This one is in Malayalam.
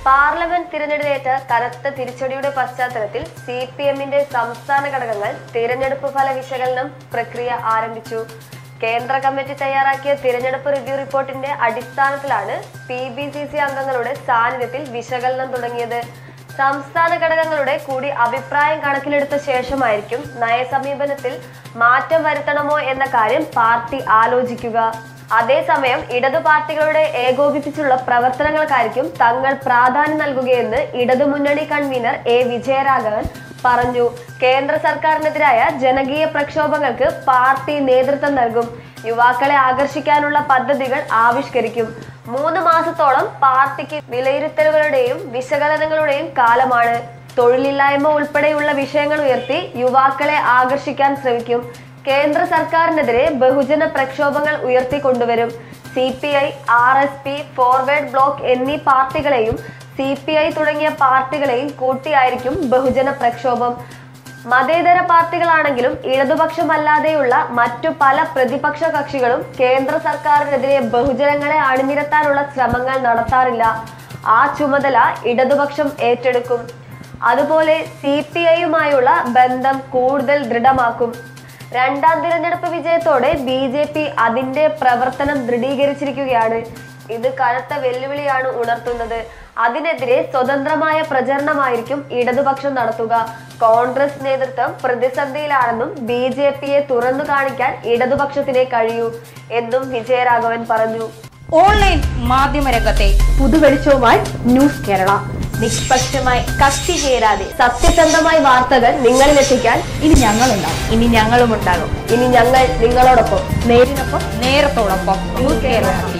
പാർലമെന്റ് തിരഞ്ഞെടുപ്പേറ്റ കനത്ത തിരിച്ചടിയുടെ പശ്ചാത്തലത്തിൽ സി പി എമ്മിന്റെ സംസ്ഥാന ഘടകങ്ങൾ തിരഞ്ഞെടുപ്പ് ഫല വിശകലനം പ്രക്രിയ ആരംഭിച്ചു കേന്ദ്ര കമ്മിറ്റി തയ്യാറാക്കിയ തിരഞ്ഞെടുപ്പ് റിവ്യൂ റിപ്പോർട്ടിന്റെ അടിസ്ഥാനത്തിലാണ് പി ബി സി സി അംഗങ്ങളുടെ സാന്നിധ്യത്തിൽ വിശകലനം തുടങ്ങിയത് സംസ്ഥാന ഘടകങ്ങളുടെ കൂടി അഭിപ്രായം കണക്കിലെടുത്ത ശേഷമായിരിക്കും നയസമീപനത്തിൽ മാറ്റം വരുത്തണമോ എന്ന കാര്യം പാർട്ടി ആലോചിക്കുക അതേസമയം ഇടതു പാർട്ടികളുടെ ഏകോപിപ്പിച്ചുള്ള പ്രവർത്തനങ്ങൾക്കായിരിക്കും തങ്ങൾ പ്രാധാന്യം നൽകുകയെന്ന് ഇടതുമുന്നണി കൺവീനർ എ വിജയരാഘവൻ പറഞ്ഞു കേന്ദ്ര സർക്കാരിനെതിരായ ജനകീയ പ്രക്ഷോഭങ്ങൾക്ക് പാർട്ടി നേതൃത്വം നൽകും യുവാക്കളെ ആകർഷിക്കാനുള്ള പദ്ധതികൾ ആവിഷ്കരിക്കും മൂന്ന് മാസത്തോളം പാർട്ടിക്ക് വിലയിരുത്തലുകളുടെയും വിശകലനങ്ങളുടെയും കാലമാണ് തൊഴിലില്ലായ്മ ഉൾപ്പെടെയുള്ള വിഷയങ്ങൾ ഉയർത്തി യുവാക്കളെ ആകർഷിക്കാൻ ശ്രമിക്കും കേന്ദ്ര സർക്കാരിനെതിരെ ബഹുജന പ്രക്ഷോഭങ്ങൾ ഉയർത്തിക്കൊണ്ടുവരും C P I R S P forward block എന്നീ പാർട്ടികളെയും സി പി ഐ തുടങ്ങിയ പാർട്ടികളെയും കൂട്ടിയായിരിക്കും ബഹുജന പ്രക്ഷോഭം മതേതര പാർട്ടികളാണെങ്കിലും ഇടതുപക്ഷമല്ലാതെയുള്ള മറ്റു പല പ്രതിപക്ഷ കക്ഷികളും കേന്ദ്ര സർക്കാരിനെതിരെ ബഹുജനങ്ങളെ അണിനിരത്താനുള്ള ശ്രമങ്ങൾ നടത്താറില്ല ആ ചുമതല ഇടതുപക്ഷം ഏറ്റെടുക്കും അതുപോലെ സി പി ഐയുമായുള്ള ബന്ധം കൂടുതൽ ദൃഢമാക്കും രണ്ടാം തിരഞ്ഞെടുപ്പ് വിജയത്തോടെ ബി ജെ പി അതിന്റെ പ്രവർത്തനം ദൃഢീകരിച്ചിരിക്കുകയാണ് ഇത് കനത്ത വെല്ലുവിളിയാണ് ഉണർത്തുന്നത് അതിനെതിരെ സ്വതന്ത്രമായ പ്രചരണമായിരിക്കും ഇടതുപക്ഷം നടത്തുക കോൺഗ്രസ് നേതൃത്വം പ്രതിസന്ധിയിലാണെന്നും ബി ജെ പിയെ തുറന്നു കാണിക്കാൻ ഇടതുപക്ഷത്തിനെ കഴിയൂ എന്നും വിജയരാഘവൻ പറഞ്ഞു ഓൺലൈൻ മാധ്യമരംഗത്തെ പുതുവെളിച്ചവുമായി ന്യൂസ് കേരള നിഷ്പക്ഷമായി കക്ഷി ചേരാതെ സത്യസന്ധമായ വാർത്തകൾ നിങ്ങളിലെത്തിക്കാൻ ഇനി ഞങ്ങളുണ്ടാവും ഇനി ഞങ്ങളും ഉണ്ടാകും ഇനി ഞങ്ങൾ നിങ്ങളോടൊപ്പം നേരിനൊപ്പം നേരത്തോടൊപ്പം ന്യൂസ് കേരള